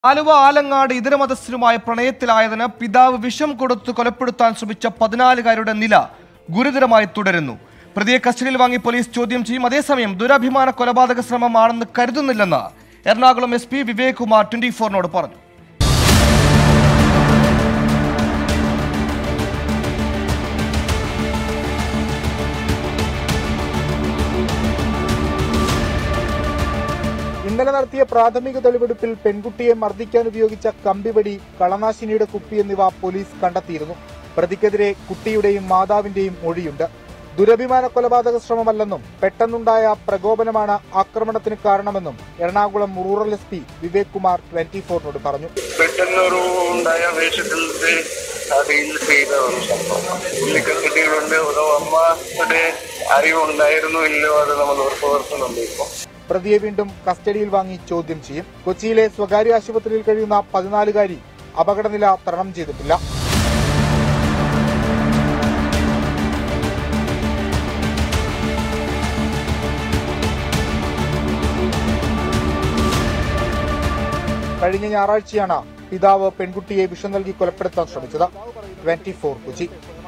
ആലുവ ആലങ്ങാട് ഇതരമതസ്ഥരുമായ പ്രണയത്തിലായതിന് പിതാവ് വിഷം കൊടുത്ത് കൊലപ്പെടുത്താൻ ശ്രമിച്ച പതിനാലുകാരുടെ നില ഗുരുതരമായി തുടരുന്നു പ്രതിയെ കസ്റ്റഡിയിൽ വാങ്ങി പോലീസ് ചോദ്യം ചെയ്യും അതേസമയം ദുരഭിമാന കൊലപാതക ശ്രമമാണെന്ന് കരുതുന്നില്ലെന്ന് Ernakulam S P Vivek Kumar twenty ഫോറിനോട് പറഞ്ഞു ഇന്നലെ നടത്തിയ പ്രാഥമിക തെളിവെടുപ്പിൽ പെൺകുട്ടിയെ മർദ്ദിക്കാൻ ഉപയോഗിച്ച കമ്പിവടി കളനാശിനിയുടെ കുപ്പി എന്നിവ പോലീസ് കണ്ടെത്തിയിരുന്നു പ്രതിക്കെതിരെ കുട്ടിയുടെയും മാതാവിന്റെയും മൊഴിയുണ്ട് ദുരഭിമാന കൊലപാതക ശ്രമമല്ലെന്നും പെട്ടെന്നുണ്ടായ പ്രകോപനമാണ് ആക്രമണത്തിന് കാരണമെന്നും Ernakulam rural S P Vivek Kumar twenty ഫോറിനോട് പറഞ്ഞു പെട്ടെന്നൊരു ഉണ്ടായ വേഷത്തിലത്തെ അടിയിൽ ചെയ്ത ഒരു സംഭവം പുള്ളി കസ്റ്റഡിയിലുണ്ട് അതോ അമ്മയുടെ അറിവുണ്ടായിരുന്നോ ഇല്ലയോ അത് നമ്മൾ ഉറപ്പുവരുത്തുന്നുണ്ട് ഇപ്പോൾ പ്രതിയെ വീണ്ടും കസ്റ്റഡിയിൽ വാങ്ങി ചോദ്യം ചെയ്യും കൊച്ചിയിലെ സ്വകാര്യ ആശുപത്രിയിൽ കഴിയുന്ന പതിനാലുകാരി അപകടനില തരണം ചെയ്തിട്ടില്ല കഴിഞ്ഞ ഞായറാഴ്ചയാണ് പിതാവ് പെൺകുട്ടിയെ വിഷം നൽകി കൊലപ്പെടുത്താൻ ശ്രമിച്ചത് ട്വന്റി ഫോർ കൊച്ചി